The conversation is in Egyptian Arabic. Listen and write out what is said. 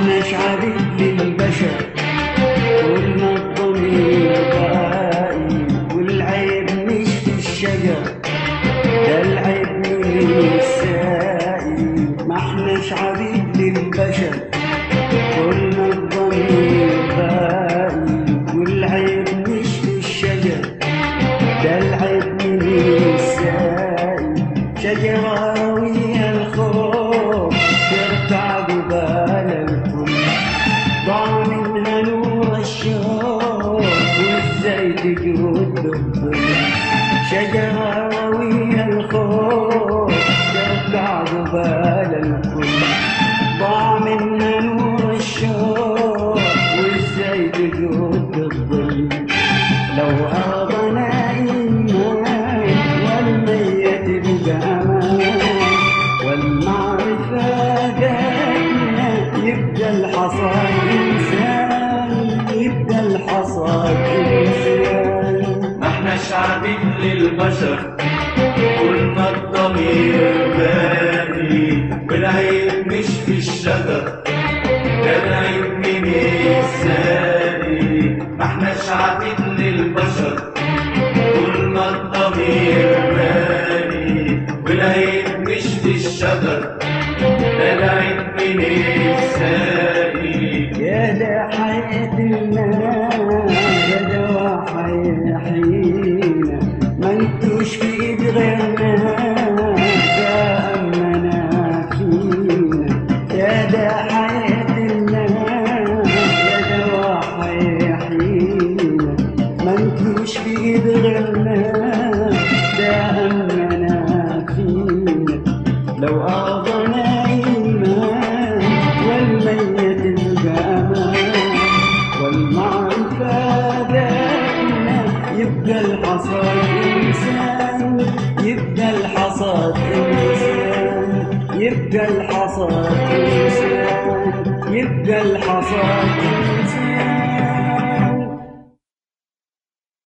احناش عبيد للبشر قلنا الضمير باقي والعيب مش في الشجر ده العيب من السائي ما احناش عبيد للبشر قلنا الضمير باقي والعيب مش في الشجر ده العيب من السائي شجرة راوية الخوف ترتع قبال الكل ضاع منها نور الشوق وازاي تجود بالظل شجرة راوية الخوف ترتع قبال الكل ضاع منها نور الشوق وازاي تجود بالظل لو أرضنا إيمان والميت بقى أمان والمعرفة جنة يبقى الحصاد إنسان يبقى الحصاد إنسان ما احناش عبيد للبشر قلنا الضمير باقي والعيب مش في الشجر ده العيب من الساري ما احناش عبيد للبشر قلنا الضمير باقي والعيب مش في الشجر ده العيب من الساري يا ده حياتنا يا دوا حيحينا ما انتوش في ايد غيرنا ده امنا فينا يا ده حياتنا يا دوا حيحينا ما انتوش في ايد غيرنا ده امنا فينا لو أرضنا إيمان والميت يبقى أمان والمعرفة دائما يبقى الحصاد إنسان يبقى الحصاد إنسان يبقى الحصاد إنسان يبقى الحصاد